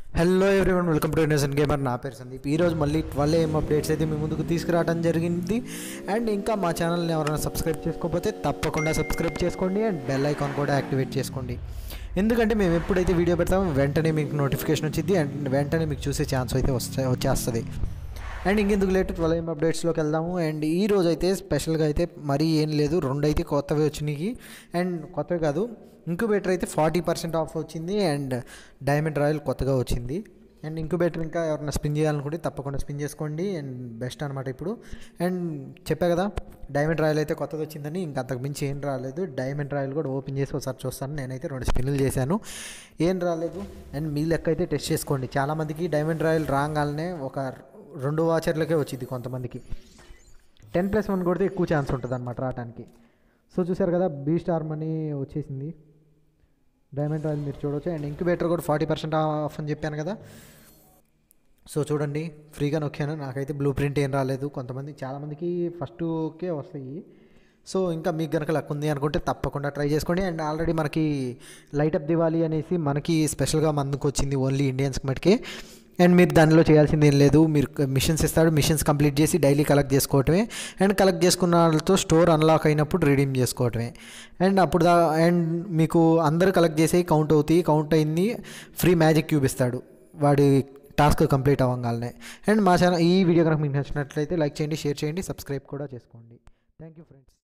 hello everyone welcome to innocent gamer నా పేరు సందీప్ ఈరోజు మళ్ళీ ట్వెల్వ్ ఏఎం అప్డేట్స్ అయితే మీ ముందుకు తీసుకురావడం జరిగింది అండ్ ఇంకా మా ఛానల్ని ఎవరైనా సబ్స్క్రైబ్ చేసుకోకపోతే తప్పకుండా సబ్స్క్రైబ్ చేసుకోండి అండ్ బెల్ ఐకాన్ కూడా యాక్టివేట్ చేసుకోండి ఎందుకంటే మేము ఎప్పుడైతే వీడియో పెడతామో వెంటనే మీకు నోటిఫికేషన్ వచ్చింది అండ్ వెంటనే మీకు చూసే ఛాన్స్ అయితే వస్తే వచ్చేస్తుంది అండ్ ఇంకెందుకు లేట్ ట్వెల్వ్ ఏం అప్డేట్స్లోకి వెళ్దాము అండ్ ఈ రోజు అయితే స్పెషల్గా అయితే మరీ ఏం లేదు రెండు అయితే కొత్తవి వచ్చినాయి అండ్ కొత్తవి కాదు ఇంక్యుబేటర్ అయితే ఫార్టీ పర్సెంట్ ఆఫ్ వచ్చింది అండ్ డైమండ్ రాయల్ కొత్తగా వచ్చింది అండ్ ఇంక్యుబేటర్ ఇంకా ఎవరైనా స్పిన్ చేయాలనుకుంటే తప్పకుండా స్పిన్ చేసుకోండి అండ్ బెస్ట్ అనమాట ఇప్పుడు అండ్ చెప్పా కదా డైమండ్ రాయల్ అయితే కొత్తది వచ్చిందని ఇంకా అంతకు మించి ఏం రాలేదు డైమండ్ రాయల్ కూడా ఓపెన్ చేసి ఒకసారి చూస్తాను నేనైతే రెండు స్పిన్లు చేశాను ఏం రాలేదు అండ్ మీ లెక్క అయితే టెస్ట్ చేసుకోండి చాలామందికి డైమండ్ రాయల్ రాగానే ఒక రెండు వాచర్లకే వచ్చింది కొంతమందికి టెన్ ప్లస్ వన్ కొడితే ఎక్కువ ఛాన్స్ ఉంటుంది అనమాట రావడానికి సో చూసారు కదా బీ స్టార్ మనీ వచ్చేసింది డైమండ్ రాయల్ మీరు చూడవచ్చు అండ్ ఇంక్యుబేటర్ కూడా ఫార్టీ పర్సెంట్ ఆఫ్ అని చెప్పాను కదా సో చూడండి ఫ్రీగా నొక్కాను నాకైతే బ్లూ ప్రింట్ ఏం రాలేదు కొంతమంది చాలామందికి ఫస్ట్కే వస్తాయి సో ఇంకా మీకు కనుక లక్ ఉంది అనుకుంటే తప్పకుండా ట్రై చేసుకోండి అండ్ ఆల్రెడీ మనకి లైట్ అప్ దివాలి అనేసి మనకి స్పెషల్గా మందుకు వచ్చింది ఓన్లీ ఇండియన్స్కి మటుకే అండ్ మీరు దానిలో చేయాల్సింది ఏం లేదు మీరు మిషన్స్ ఇస్తాడు మిషన్స్ కంప్లీట్ చేసి డైలీ కలెక్ట్ చేసుకోవటమే అండ్ కలెక్ట్ చేసుకున్న వాళ్ళతో స్టోర్ అన్లాక్ అయినప్పుడు రిడీమ్ చేసుకోవటమే అండ్ అప్పుడు దా అండ్ మీకు అందరు కలెక్ట్ చేసి కౌంట్ అవుతాయి కౌంట్ అయింది ఫ్రీ మ్యాజిక్ క్యూబ్ ఇస్తాడు వాడి టాస్క్ కంప్లీట్ అవ్వగానే అండ్ మా ఛానల్ ఈ వీడియో కనుక మీకు నచ్చినట్లయితే లైక్ చేయండి షేర్ చేయండి సబ్స్క్రైబ్ కూడా చేసుకోండి థ్యాంక్ యూ ఫ్రెండ్స్